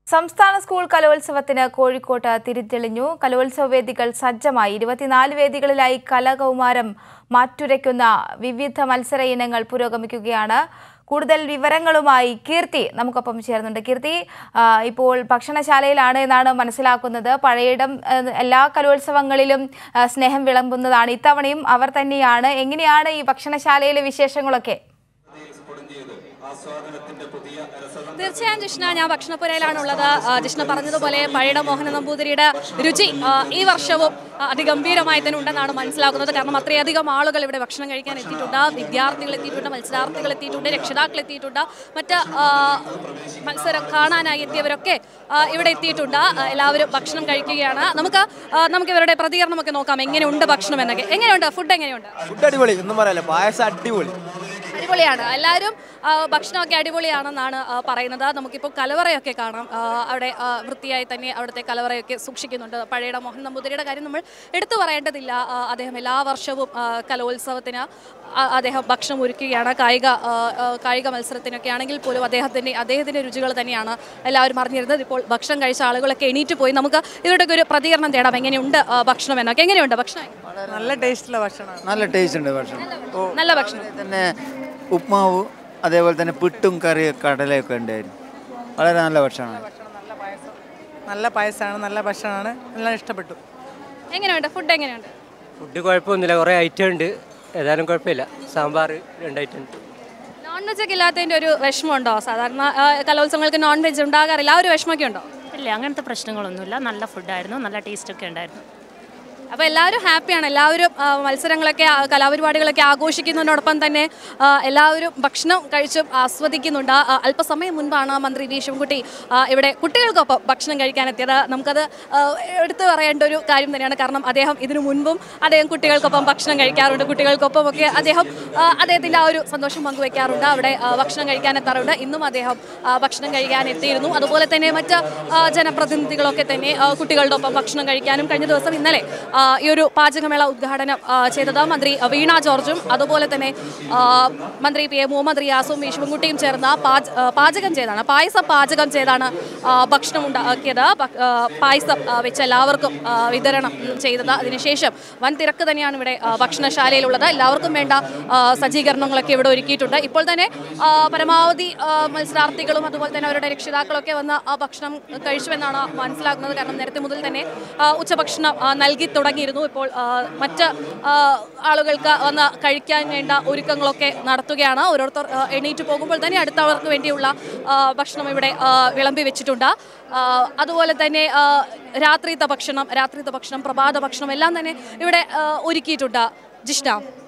സംസ്ഥാന സ്കൂൾ കലോത്സവത്തിന് കോഴിക്കോട്ട് തിരിതെളിഞ്ഞു കലോത്സവ വേദികൾ സജ്ജമായി ഇരുപത്തിനാല് വേദികളിലായി കലകൗമാരം മാറ്റുരയ്ക്കുന്ന വിവിധ മത്സര ഇനങ്ങൾ പുരോഗമിക്കുകയാണ് കൂടുതൽ വിവരങ്ങളുമായി കീർത്തി നമുക്കൊപ്പം ചേർന്നുണ്ട് കീർത്തി ആ, ഇപ്പോൾ ഭക്ഷണശാലയിലാണ് എന്നാണ് മനസ്സിലാക്കുന്നത് പഴയയിടം ആ, എല്ലാ കലോത്സവങ്ങളിലും ആ, സ്നേഹം വിളമ്പുന്നതാണ് ഇത്തവണയും അവർ തന്നെയാണ് എങ്ങനെയാണ് ഈ ഭക്ഷണശാലയിലെ വിശേഷങ്ങളൊക്കെ തീർച്ചയായും ജിഷ്ണ ഞാൻ ഭക്ഷണപ്പുരയിലാണുള്ളത് ആ, ജിഷ്ണ പറഞ്ഞതുപോലെ പഴയുടെ മോഹന നമ്പൂതിരിയുടെ രുചി ആ, ഈ വർഷവും ആ, അതിഗംഭീരമായി തന്നെ ഉണ്ടെന്നാണ് മനസ്സിലാക്കുന്നത് കാരണം അത്രയധികം ആളുകൾ ഇവിടെ ഭക്ഷണം കഴിക്കാൻ എത്തിയിട്ടുണ്ട് വിദ്യാർത്ഥികൾ എത്തിയിട്ടുണ്ട് മത്സരാർത്ഥികൾ എത്തിയിട്ടുണ്ട് രക്ഷിതാക്കൾ എത്തിയിട്ടുണ്ട് മറ്റ് ആ, മത്സരം കാണാനായി എത്തിയവരൊക്കെ ആ, ഇവിടെ എത്തിയിട്ടുണ്ട് ആ, എല്ലാവരും ഭക്ഷണം കഴിക്കുകയാണ് നമുക്ക് ആ, നമുക്ക് ഇവരുടെ പ്രതികരണമൊക്കെ നോക്കാം എങ്ങനെയുണ്ട് ഭക്ഷണം എന്നൊക്കെ എങ്ങനെയുണ്ട് ഫുഡ് എങ്ങനെയുണ്ട് ഫുഡ് അടിപൊളി ഒന്നും പറയാല്ല പായസം അടിപൊളി അടിപൊളിയാണ് എല്ലാവരും ആ, ഭക്ഷണമൊക്കെ അടിപൊളിയാണെന്നാണ് ആ, പറയുന്നത് നമുക്കിപ്പോൾ കലവറയൊക്കെ കാണാം ആ, അവിടെ ആ, വൃത്തിയായി തന്നെ അവിടുത്തെ കലവറയൊക്കെ സൂക്ഷിക്കുന്നുണ്ട് പഴയുടെ മോഹൻ നമ്പൂതിരിയുടെ കാര്യം നമ്മൾ എടുത്തു പറയേണ്ടതില്ല ആ, അദ്ദേഹം എല്ലാ വർഷവും ആ, കലോത്സവത്തിന് ആ, അദ്ദേഹം ഭക്ഷണം ഒരുക്കുകയാണ് കായിക ആ, ആ, കായിക മത്സരത്തിനൊക്കെ ആണെങ്കിൽ പോലും അദ്ദേഹത്തിൻ്റെ അദ്ദേഹത്തിൻ്റെ രുചികൾ തന്നെയാണ് എല്ലാവരും അറിഞ്ഞിരുന്നത് ഇപ്പോൾ ഭക്ഷണം കഴിച്ച ആളുകളൊക്കെ എണീറ്റ് പോയി നമുക്ക് ഇവരുടെയൊക്കെ ഒരു പ്രതികരണം തേടാം എങ്ങനെയുണ്ട് ആ, ഭക്ഷണം എന്നൊക്കെ എങ്ങനെയുണ്ട് ഭക്ഷണം നല്ല ടേസ്റ്റുള്ള ഭക്ഷണമാണ് നല്ല ടേസ്റ്റ് ഉണ്ട് ഭക്ഷണം ഓ നല്ല ഭക്ഷണം തന്നെ ഉപ്മാവ് അതേപോലെ തന്നെ പുട്ടും കറി കടലയൊക്കെ ഉണ്ടായിരുന്നു വളരെ നല്ല ഭക്ഷണമാണ് നല്ല പായസമാണ് നല്ല ഭക്ഷണമാണ് എല്ലാം ഇഷ്ടപ്പെട്ടു എങ്ങനെയുണ്ട് ഫുഡ് എങ്ങനെയുണ്ട് ഫുഡ് കുഴപ്പമൊന്നുമില്ല കുറേ ഐറ്റം ഉണ്ട് ഏതായാലും കുഴപ്പമില്ല സാമ്പാർ രണ്ട് ഐറ്റം ഉണ്ട് നോൺ വെജ് ഒക്കെ ഇല്ലാത്തതിന്റെ ഒരു വിഷമമുണ്ടോ സാധാരണ ആ, കലോത്സവങ്ങൾക്ക് നോൺ വെജ് ഉണ്ടാകാറില്ല ആ ഒരു വിഷമമൊക്കെ ഉണ്ടോ ഇല്ല അങ്ങനത്തെ പ്രശ്നങ്ങളൊന്നുമില്ല നല്ല ഫുഡായിരുന്നു നല്ല ടേസ്റ്റൊക്കെ ഉണ്ടായിരുന്നു അപ്പോൾ എല്ലാവരും ഹാപ്പിയാണ് എല്ലാവരും ആ, മത്സരങ്ങളൊക്കെ ആ, കലാപരിപാടികളൊക്കെ ആഘോഷിക്കുന്നതിനോടൊപ്പം തന്നെ ആ, എല്ലാവരും ഭക്ഷണം കഴിച്ചും ആസ്വദിക്കുന്നുണ്ട് ആ, അല്പസമയം മുൻപാണ് മന്ത്രി വി ശിവൻകുട്ടി ആ, ഇവിടെ കുട്ടികൾക്കൊപ്പം ഭക്ഷണം കഴിക്കാനെത്തിയത് നമുക്കത് ആ, എടുത്തു പറയേണ്ട ഒരു കാര്യം തന്നെയാണ് കാരണം അദ്ദേഹം ഇതിനു മുൻപും അദ്ദേഹം കുട്ടികൾക്കൊപ്പം ഭക്ഷണം കഴിക്കാറുണ്ട് കുട്ടികൾക്കൊപ്പം ഒക്കെ അദ്ദേഹം ആ, അദ്ദേഹത്തിൻ്റെ ആ ഒരു സന്തോഷം പങ്കുവെക്കാറുണ്ട് അവിടെ ആ, ഭക്ഷണം കഴിക്കാനെത്താറുണ്ട് ഇന്നും അദ്ദേഹം ആ, ഭക്ഷണം കഴിക്കാൻ എത്തിയിരുന്നു അതുപോലെ തന്നെ മറ്റ് ആ, ജനപ്രതിനിധികളൊക്കെ തന്നെ ആ, കുട്ടികളുടെ ഒപ്പം ഭക്ഷണം കഴിക്കാനും കഴിഞ്ഞ ദിവസം ഇന്നലെ ആ, ഈ ഒരു പാചകമേള ഉദ്ഘാടനം ആ, ചെയ്തത് മന്ത്രി വീണ ജോർജും അതുപോലെ തന്നെ ആ, മന്ത്രി പി എ മുഹമ്മദ് റിയാസും വി ശിവൻകുട്ടിയും ചേർന്ന് പാച ആ, പാചകം ചെയ്താണ് പായസം പാചകം ചെയ്താണ് ആ, ഭക്ഷണം ഉണ്ടാക്കിയത് ഭ- ആ, പായസം ആ, വെച്ച് എല്ലാവർക്കും ആ, വിതരണം ചെയ്തത് അതിനുശേഷം വൻ തിരക്ക് തന്നെയാണ് ഇവിടെ ആ, ഭക്ഷണശാലയിലുള്ളത് എല്ലാവർക്കും വേണ്ട ആ, സജ്ജീകരണങ്ങളൊക്കെ ഇവിടെ ഒരുക്കിയിട്ടുണ്ട് ഇപ്പോൾ തന്നെ ആ, പരമാവധി ആ, മത്സരാർത്ഥികളും അതുപോലെ തന്നെ അവരുടെ രക്ഷിതാക്കളൊക്കെ വന്ന് ആ ഭക്ഷണം കഴിച്ചുവെന്നാണ് മനസ്സിലാക്കുന്നത് കാരണം നേരത്തെ മുതൽ തന്നെ ആ, ഉച്ചഭക്ഷണം ആ, നൽകി തുടങ്ങിയിരുന്നു ഇപ്പോൾ ആ, മറ്റ് ആ, ആളുകൾക്ക് വന്ന് കഴിക്കാൻ വേണ്ട ഒരുക്കങ്ങളൊക്കെ നടത്തുകയാണ് ഓരോരുത്തർ ആ, എണീറ്റ് പോകുമ്പോൾ തന്നെ അടുത്തവർക്ക് വേണ്ടിയുള്ള ആ, ഭക്ഷണം ഇവിടെ ആ, വിളമ്പി വെച്ചിട്ടുണ്ട് ആ, അതുപോലെ തന്നെ ആ, രാത്രിത്തെ ഭക്ഷണം രാത്രിത്തെ ഭക്ഷണം പ്രഭാത ഭക്ഷണം എല്ലാം തന്നെ ഇവിടെ ആ, ഒരുക്കിയിട്ടുണ്ട് ജിഷ്ണ